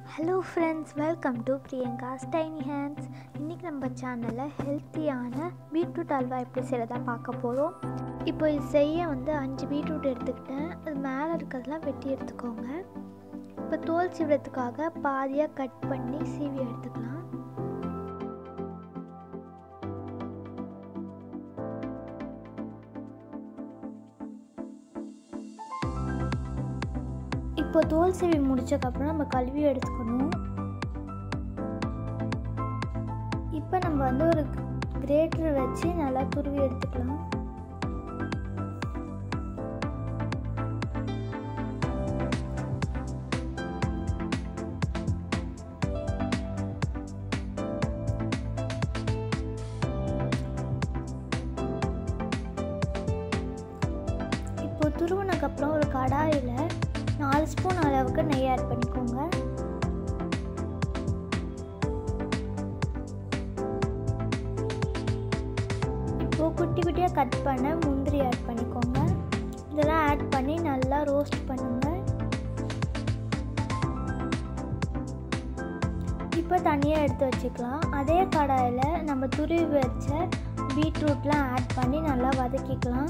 hello friends welcome to Priyanka's tiny hands இன்றைக்கி நம்ம சேனலில் ஹெல்த்தியான பீட்ரூட் அல்வா எப்படி செய்கிறதா பார்க்க போகிறோம் இப்போ இது செய்ய வந்து அஞ்சு பீட்ரூட் எடுத்துக்கிட்டேன் அது மேலே இருக்கிறதெல்லாம் வெட்டி எடுத்துக்கோங்க இப்போ தோல் சீவிடத்துக்காக பாதியாக கட் பண்ணி சீவி எடுத்துக்கலாம் இப்போ தோல் சீவி முடிச்சதுக்கப்புறம் நம்ம கழுவி எடுத்துக்கணும் இப்போ நம்ம வந்து ஒரு கிரேட்டர் வச்சு நல்லா துருவி எடுத்துக்கலாம் இப்போ துருவினதுக்கப்புறம் ஒரு கடாயில் நாலு ஸ்பூன் அளவுக்கு நெய் ஆட் பண்ணிக்கோங்க இப்போது குட்டி குட்டியாக கட் பண்ண முந்திரி ஆட் பண்ணிக்கோங்க இதெல்லாம் ஆட் பண்ணி நல்லா ரோஸ்ட் பண்ணுங்க இப்போ தனியாக எடுத்து வச்சுக்கலாம் அதே கடாயில் நம்ம துருவி வச்ச பீட்ரூட்லாம் ஆட் பண்ணி நல்லா வதக்கிக்கலாம்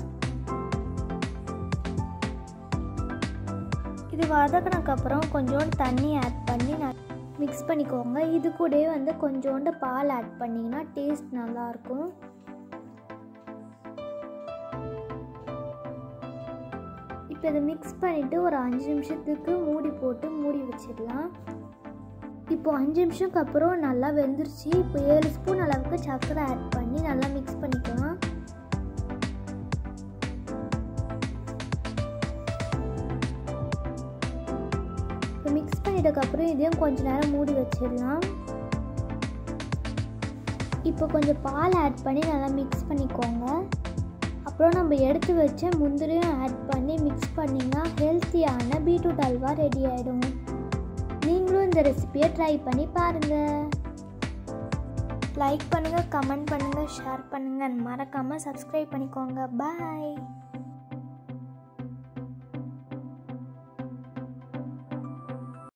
இது வதக்கினதுக்கப்புறம் கொஞ்சோண்டு தண்ணி ஆட் பண்ணி நான் மிக்ஸ் பண்ணிக்கோங்க இது கூடவே வந்து கொஞ்சோண்டு பால் ஆட் பண்ணிங்கன்னா டேஸ்ட் நல்லாயிருக்கும் இப்போ இதை மிக்ஸ் பண்ணிவிட்டு ஒரு அஞ்சு நிமிஷத்துக்கு மூடி போட்டு மூடி வச்சிடலாம் இப்போ அஞ்சு நிமிஷத்துக்கு அப்புறம் நல்லா வெந்துருச்சு இப்போ ஏழு ஸ்பூன் அளவுக்கு சர்க்கரை ஆட் பண்ணி நல்லா மிக்ஸ் பண்ணிக்கலாம் இப்போ மிக்ஸ் பண்ணிட்டதுக்கப்புறம் இதையும் கொஞ்ச நேரம் மூடி வச்சிடலாம் இப்போ கொஞ்சம் பால் ஆட் பண்ணி நல்லா மிக்ஸ் பண்ணிக்கோங்க அப்புறம் நம்ம எடுத்து வச்ச முந்திரியும் ஆட் பண்ணி மிக்ஸ் பண்ணிங்கன்னா ஹெல்த்தியான பீட்ரூட் அல்வா ரெடி ஆகிடும் நீங்களும் இந்த ரெசிபியை ட்ரை பண்ணி பாருங்கள் லைக் பண்ணுங்கள் கமெண்ட் பண்ணுங்கள் ஷேர் பண்ணுங்கள் மறக்காமல் சப்ஸ்கிரைப் பண்ணிக்கோங்க பாய்